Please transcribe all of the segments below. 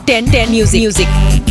10 10 music music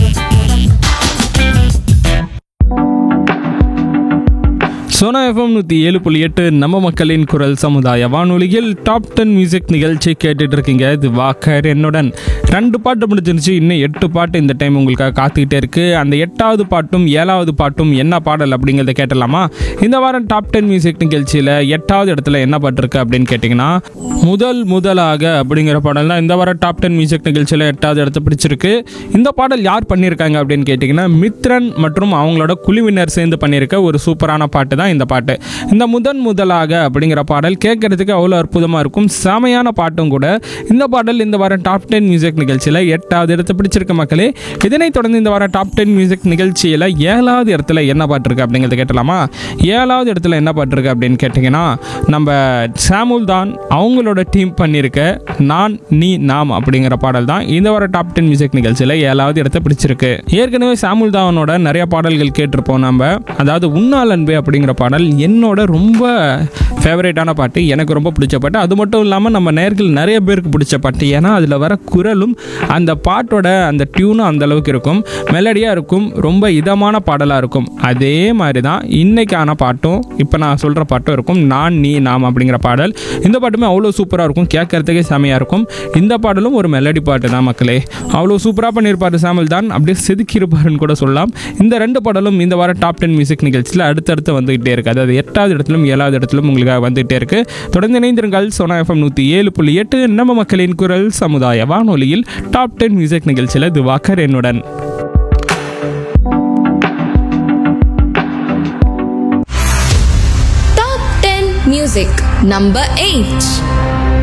Sona FM நூற்றி ஏழு புள்ளி எட்டு நம்ம மக்களின் குரல் சமுதாய வானொலியில் டாப் டென் மியூசிக் நிகழ்ச்சி கேட்டுட்டு இருக்கீங்க இது வாக்கர் என்னுடன் ரெண்டு பாட்டு முடிஞ்சிருச்சு இன்னும் எட்டு பாட்டு இந்த டைம் உங்களுக்காக காத்துக்கிட்டே இருக்கு அந்த எட்டாவது பாட்டும் ஏழாவது பாட்டும் என்ன பாடல் அப்படிங்கிறத கேட்டலாமா இந்த வாரம் டாப் டென் மியூசிக் நிகழ்ச்சியில் எட்டாவது இடத்துல என்ன பாட்டு இருக்கு அப்படின்னு கேட்டிங்கன்னா முதல் முதலாக அப்படிங்கிற பாடல் தான் இந்த வாரம் டாப் டென் மியூசிக் நிகழ்ச்சியில் எட்டாவது இடத்த பிடிச்சிருக்கு இந்த பாடல் யார் பண்ணியிருக்காங்க அப்படின்னு கேட்டிங்கன்னா மித்ரன் மற்றும் அவங்களோட குழுவினர் சேர்ந்து பண்ணியிருக்க ஒரு சூப்பரான பாட்டு தான் இந்த பாட்டு இந்த முதன் முதலாக அப்படிங்கிற பாடல் கேட்கறதுக்கு அவ்வளோ அற்புதமாக இருக்கும் செமையான பாட்டும் கூட இந்த பாடல் இந்த வாரம் டாப் டென் மியூசிக் நிகழ்ச்சியில் எட்டாவது இடத்தை பிடிச்சிருக்க மக்களே இதனைத் தொடர்ந்து இந்த வாரம் டாப் டென் மியூசிக் நிகழ்ச்சியில் ஏழாவது இடத்துல என்ன பாட்டு இருக்கு அப்படிங்கிறத கேட்டலாமா ஏழாவது இடத்துல என்ன பாட்டு இருக்கு அப்படின்னு கேட்டிங்கன்னா நம்ம சாமுல் தான் அவங்களோட டீம் பண்ணியிருக்க நான் நீ நாம் அப்படிங்கிற பாடல் தான் இந்த வார டாப் டென் மியூசிக் நிகழ்ச்சியில் ஏழாவது இடத்தை பிடிச்சிருக்கு ஏற்கனவே சாமுல் தாவனோட நிறைய பாடல்கள் கேட்டிருப்போம் நம்ம அதாவது உன்னால் அன்பே அப்படிங்கிற பாடல் என்னோட ரொம்ப ஃபேவரேட்டான பாட்டு எனக்கு ரொம்ப பிடிச்ச பாட்டு அது மட்டும் இல்லாமல் நம்ம நேர்கள் நிறைய பேருக்கு பிடிச்ச பாட்டு ஏன்னா அதில் வர குரலும் அந்த பாட்டோட அந்த டியூனும் அந்த அளவுக்கு இருக்கும் மெலடியாக இருக்கும் ரொம்ப இதமான பாடலாக இருக்கும் அதே மாதிரி தான் இன்னைக்கான பாட்டும் இப்போ நான் சொல்கிற பாட்டும் இருக்கும் நான் நீ நாம் அப்படிங்கிற பாடல் இந்த பாட்டுமே அவ்வளோ சூப்பராக இருக்கும் கேட்கறதுக்கே செமையாக இருக்கும் இந்த பாடலும் ஒரு மெலடி பாட்டு தான் மக்களே அவ்வளோ சூப்பராக பண்ணியிருப்பார் சாமல் தான் அப்படியே செதுக்கியிருப்பாருன்னு கூட சொல்லலாம் இந்த ரெண்டு பாடலும் இந்த வாரம் டாப் டென் மியூசிக் நிகழ்ச்சியில் அடுத்தடுத்து வந்துகிட்டே இருக்கு அதாவது எட்டாவது இடத்திலும் ஏழாவது இடத்திலும் உங்களுக்கு வந்துகிட்டே இருக்கு தொடர்ந்து இணைந்திருங்கள் சோனா எஃப்எம் நூற்றி ஏழு புள்ளி எட்டு நம்ம மக்களின் குரல் சமுதாய வானொலியில் டாப் டென் மியூசிக் நிகழ்ச்சியில் திவாகர் என்னுடன் Top 10 Music Number 8